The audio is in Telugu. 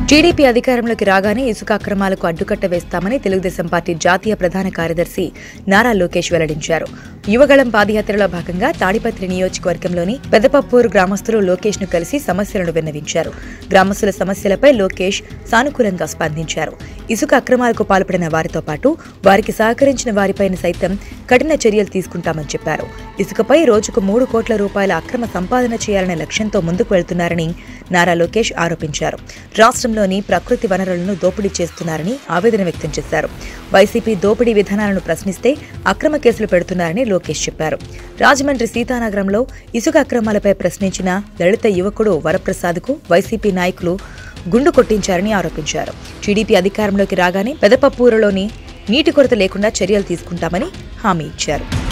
టీడీపీ అధికారంలోకి రాగానే ఇసుక అక్రమాలకు అడ్డుకట్ట వేస్తామని తెలుగుదేశం పార్టీ జాతీయ ప్రధాన కార్యదర్శి నారా లోకేష్ వెల్లడించారు యువగళం పాదయాత్రలో భాగంగా తాడిపత్రి నియోజకవర్గంలోని పెదపప్పూరు గ్రామస్తులు లోకేష్ ను కలిసి సమస్యలను విన్నవించారు గ్రామస్తుల సమస్యలపై లోకేష్ సానుకూలంగా స్పందించారు ఇసుక అక్రమాలకు పాల్పడిన వారితో పాటు వారికి సహకరించిన వారిపైన సైతం కఠిన చర్యలు తీసుకుంటామని చెప్పారు ఇసుకపై రోజుకు మూడు కోట్ల రూపాయల అక్రమ సంపాదన చేయాలనే లక్ష్యంతో ముందుకు వెళ్తున్నారని నారా లోకేష్ ఆరోపించారు రాష్ట్రంలోని ప్రకృతి వనరులను దోపిడీ చేస్తున్నారని ఆవేదన వ్యక్తం చేశారు వైసీపీ దోపిడీ విధానాలను ప్రశ్నిస్తే అక్రమ కేసులు పెడుతున్నారని లోకేష్ చెప్పారు రాజమండ్రి సీతానగరంలో ఇసుక అక్రమాలపై ప్రశ్నించిన దళిత యువకుడు వరప్రసాద్కు వైసీపీ నాయకులు గుండు కొట్టించారని ఆరోపించారు టీడీపీ అధికారంలోకి రాగానే పెదపప్పూరులోని నీటి కొరత లేకుండా చర్యలు తీసుకుంటామని హామీ ఇచ్చారు